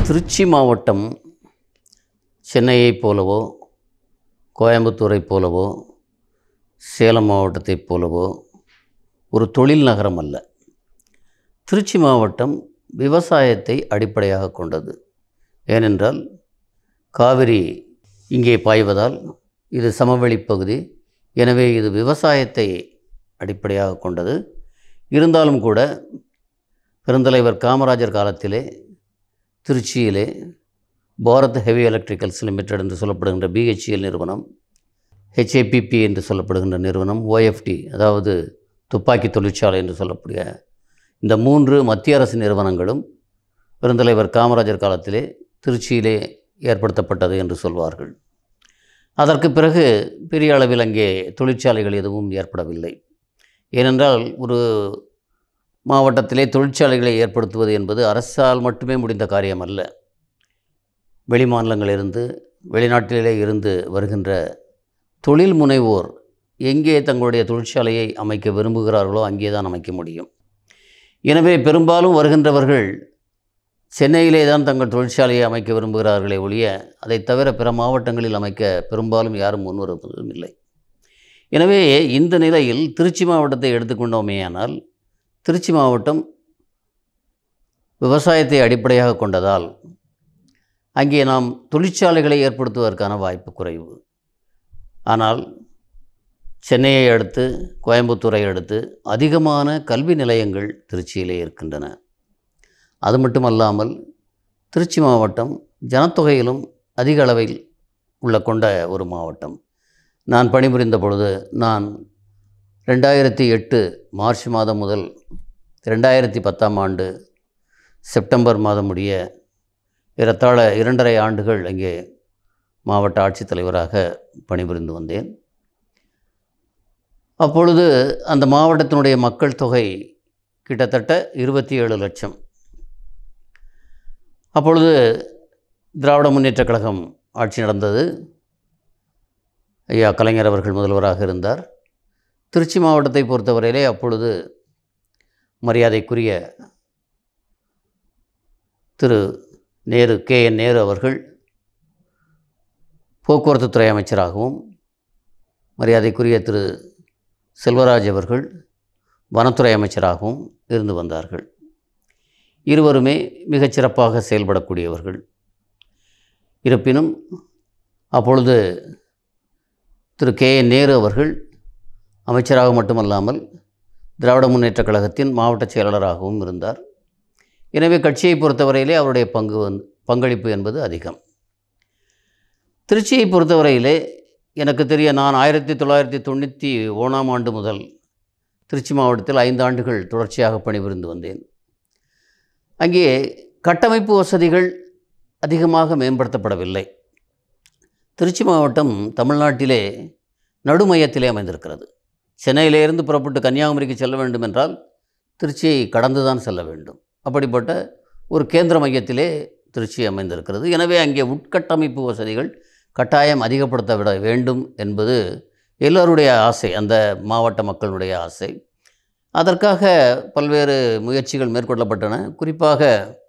திருச்சி மாவட்டம் சென்னையைப் போலவோ கோயம்புத்தூரைப் போலவோ சேலம் மாவட்டத்தைப் போலவோ ஒரு தொழில் நகரம் அல்ல திருச்சி மாவட்டம் விவசாயத்தை அடிப்படையாக கொண்டது ஏனென்றால் காவிரி இங்கே பாய்வதால் இது சமவெளிப் பகுதி எனவே இது விவசாயத்தை அடிப்படையாக கொண்டது இருந்தாலும் கூட பெருந்தலைவர் காமராஜர் காலத்திலே திருச்சியிலே பாரத் ஹெவி எலக்ட்ரிக்கல்ஸ் லிமிடெட் என்று சொல்லப்படுகின்ற பிஹெச்இஎல் நிறுவனம் ஹெச்ஏபிபி என்று சொல்லப்படுகின்ற நிறுவனம் ஓஎஃப்டி அதாவது துப்பாக்கி தொழிற்சாலை என்று சொல்லக்கூடிய இந்த மூன்று மத்திய அரசு நிறுவனங்களும் பெருந்தலைவர் காமராஜர் காலத்திலே திருச்சியிலே ஏற்படுத்தப்பட்டது என்று சொல்வார்கள் அதற்கு பிறகு பெரிய அளவில் அங்கே தொழிற்சாலைகள் எதுவும் ஏற்படவில்லை ஏனென்றால் ஒரு மாவட்டத்திலே தொழிற்சாலைகளை ஏற்படுத்துவது என்பது அரசால் மட்டுமே முடிந்த காரியம் அல்ல வெளி மாநிலங்களிலிருந்து வெளிநாட்டிலே இருந்து வருகின்ற தொழில் முனைவோர் எங்கே தங்களுடைய தொழிற்சாலையை அமைக்க விரும்புகிறார்களோ அங்கே தான் அமைக்க முடியும் எனவே பெரும்பாலும் வருகின்றவர்கள் சென்னையிலே தான் தங்கள் தொழிற்சாலையை அமைக்க விரும்புகிறார்களே ஒழிய அதை தவிர பிற மாவட்டங்களில் அமைக்க பெரும்பாலும் யாரும் முன்வருவதும் இல்லை எனவே இந்த நிலையில் திருச்சி மாவட்டத்தை எடுத்துக்கொண்டோமேயானால் திருச்சி மாவட்டம் விவசாயத்தை அடிப்படையாக கொண்டதால் அங்கே நாம் தொழிற்சாலைகளை ஏற்படுத்துவதற்கான வாய்ப்பு குறைவு ஆனால் சென்னையை அடுத்து கோயம்புத்தூரை அடுத்து அதிகமான கல்வி நிலையங்கள் திருச்சியிலே இருக்கின்றன அது மட்டுமல்லாமல் திருச்சி மாவட்டம் ஜனத்தொகையிலும் அதிக அளவில் உள்ள கொண்ட ஒரு மாவட்டம் நான் பணிபுரிந்த பொழுது நான் ரெண்டாயிரத்தி எட்டு மார்ச் மாதம் முதல் ரெண்டாயிரத்தி பத்தாம் ஆண்டு செப்டம்பர் மாதம் முடிய ஏறத்தாழ இரண்டரை ஆண்டுகள் அங்கே மாவட்ட ஆட்சித்தலைவராக பணிபுரிந்து வந்தேன் அப்பொழுது அந்த மாவட்டத்தினுடைய மக்கள் தொகை கிட்டத்தட்ட இருபத்தி ஏழு லட்சம் அப்பொழுது திராவிட முன்னேற்றக் கழகம் ஆட்சி நடந்தது ஐயா கலைஞர் அவர்கள் முதல்வராக இருந்தார் திருச்சி மாவட்டத்தை பொறுத்தவரையிலே அப்பொழுது மரியாதைக்குரிய திரு நேரு கே என் நேரு அவர்கள் போக்குவரத்துத்துறை அமைச்சராகவும் மரியாதைக்குரிய திரு செல்வராஜ் அவர்கள் வனத்துறை அமைச்சராகவும் இருந்து வந்தார்கள் இருவருமே மிகச்சிறப்பாக செயல்படக்கூடியவர்கள் இருப்பினும் அப்பொழுது திரு கே என் நேரு அவர்கள் அமைச்சராக மட்டுமல்லாமல் திராவிட முன்னேற்றக் கழகத்தின் மாவட்ட செயலாளராகவும் இருந்தார் எனவே கட்சியை பொறுத்தவரையிலே அவருடைய பங்கு வந்து பங்களிப்பு என்பது அதிகம் திருச்சியை பொறுத்தவரையிலே எனக்கு தெரிய நான் ஆயிரத்தி தொள்ளாயிரத்தி தொண்ணூற்றி ஓணாம் ஆண்டு முதல் திருச்சி மாவட்டத்தில் ஐந்து ஆண்டுகள் தொடர்ச்சியாக பணிபுரிந்து வந்தேன் அங்கே கட்டமைப்பு வசதிகள் அதிகமாக மேம்படுத்தப்படவில்லை திருச்சி மாவட்டம் தமிழ்நாட்டிலே நடுமையத்திலே அமைந்திருக்கிறது சென்னையிலிருந்து புறப்பட்டு கன்னியாகுமரிக்கு செல்ல வேண்டும் என்றால் திருச்சியை கடந்து தான் செல்ல வேண்டும் அப்படிப்பட்ட ஒரு கேந்திர மையத்திலே திருச்சி அமைந்திருக்கிறது எனவே அங்கே உட்கட்டமைப்பு வசதிகள் கட்டாயம் அதிகப்படுத்த விட வேண்டும் என்பது எல்லோருடைய ஆசை அந்த மாவட்ட மக்களுடைய ஆசை அதற்காக பல்வேறு முயற்சிகள் மேற்கொள்ளப்பட்டன குறிப்பாக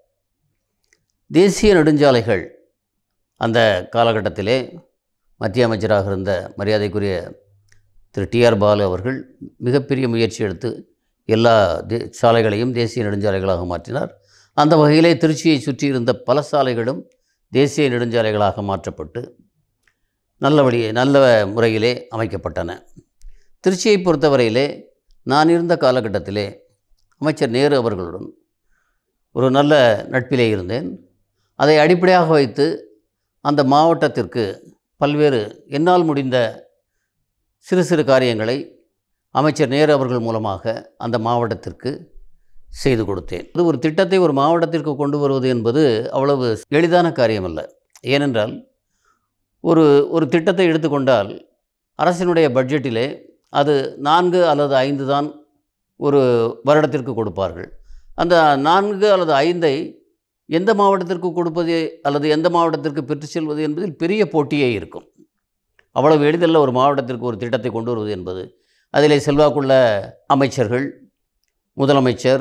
தேசிய நெடுஞ்சாலைகள் அந்த காலகட்டத்திலே மத்திய அமைச்சராக இருந்த மரியாதைக்குரிய திரு டிஆர் பாலு அவர்கள் மிகப்பெரிய முயற்சி எடுத்து எல்லா தே சாலைகளையும் தேசிய நெடுஞ்சாலைகளாக மாற்றினார் அந்த வகையிலே திருச்சியை சுற்றி இருந்த பல சாலைகளும் தேசிய நெடுஞ்சாலைகளாக மாற்றப்பட்டு நல்ல வழி நல்ல முறையிலே அமைக்கப்பட்டன திருச்சியை பொறுத்தவரையிலே நான் இருந்த காலகட்டத்திலே அமைச்சர் நேரு அவர்களுடன் ஒரு நல்ல நட்பிலே இருந்தேன் அதை அடிப்படையாக வைத்து அந்த மாவட்டத்திற்கு பல்வேறு என்னால் முடிந்த சிறு சிறு காரியங்களை அமைச்சர் நேரு அவர்கள் மூலமாக அந்த மாவட்டத்திற்கு செய்து கொடுத்தேன் அது ஒரு திட்டத்தை ஒரு மாவட்டத்திற்கு கொண்டு வருவது என்பது அவ்வளவு எளிதான காரியமல்ல ஏனென்றால் ஒரு ஒரு திட்டத்தை எடுத்துக்கொண்டால் அரசினுடைய பட்ஜெட்டிலே அது நான்கு அல்லது ஐந்து தான் ஒரு வருடத்திற்கு கொடுப்பார்கள் அந்த நான்கு அல்லது ஐந்தை எந்த மாவட்டத்திற்கு கொடுப்பது அல்லது எந்த மாவட்டத்திற்கு பெற்று செல்வது என்பதில் பெரிய போட்டியே இருக்கும் அவ்வளவு எளிதல்ல ஒரு மாவட்டத்திற்கு ஒரு திட்டத்தை கொண்டு வருவது என்பது அதிலே செல்வாக்குள்ள அமைச்சர்கள் முதலமைச்சர்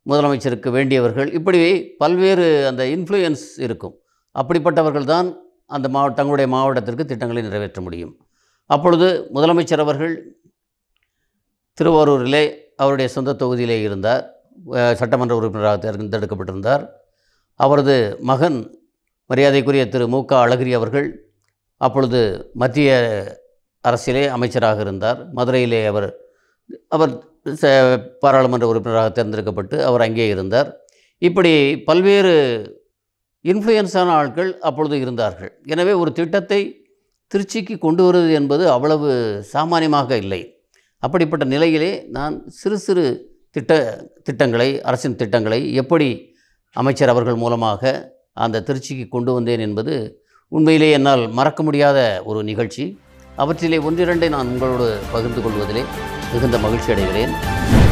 முதலமைச்சருக்கு வேண்டியவர்கள் இப்படி பல்வேறு அந்த இன்ஃப்ளூயன்ஸ் இருக்கும் அப்படிப்பட்டவர்கள் தான் அந்த மாவட்ட தங்களுடைய மாவட்டத்திற்கு திட்டங்களை நிறைவேற்ற முடியும் அப்பொழுது முதலமைச்சர் அவர்கள் திருவாரூரிலே அவருடைய சொந்த தொகுதியிலே இருந்தார் அஹ் சட்டமன்ற உறுப்பினராக தேர்ந்தெடுக்கப்பட்டிருந்தார் அவரது மகன் மரியாதைக்குரிய திரு மு க அழகிரி அவர்கள் அப்பொழுது மத்திய அரசிலே அமைச்சராக இருந்தார் மதுரையிலே அவர் அவர் ச- பாராளுமன்ற உறுப்பினராக தேர்ந்தெடுக்கப்பட்டு அவர் அங்கே இருந்தார் இப்படி பல்வேறு இன்ஃப்ளூயன்ஸான ஆட்கள் அப்பொழுது இருந்தார்கள் எனவே ஒரு திட்டத்தை திருச்சிக்கு கொண்டு வருவது என்பது அவ்வளவு சாமானியமாக இல்லை அப்படிப்பட்ட நிலையிலே நான் சிறு சிறு திட்ட திட்டங்களை அரசின் திட்டங்களை எப்படி அமைச்சர் அவர்கள் மூலமாக அந்த திருச்சிக்கு கொண்டு வந்தேன் என்பது உண்மையிலே என்னால் மறக்க முடியாத ஒரு நிகழ்ச்சி அவற்றிலே ஒன்றிரண்டை நான் உங்களோடு பகிர்ந்து கொள்வதிலே மிகுந்த மகிழ்ச்சி அடைகிறேன்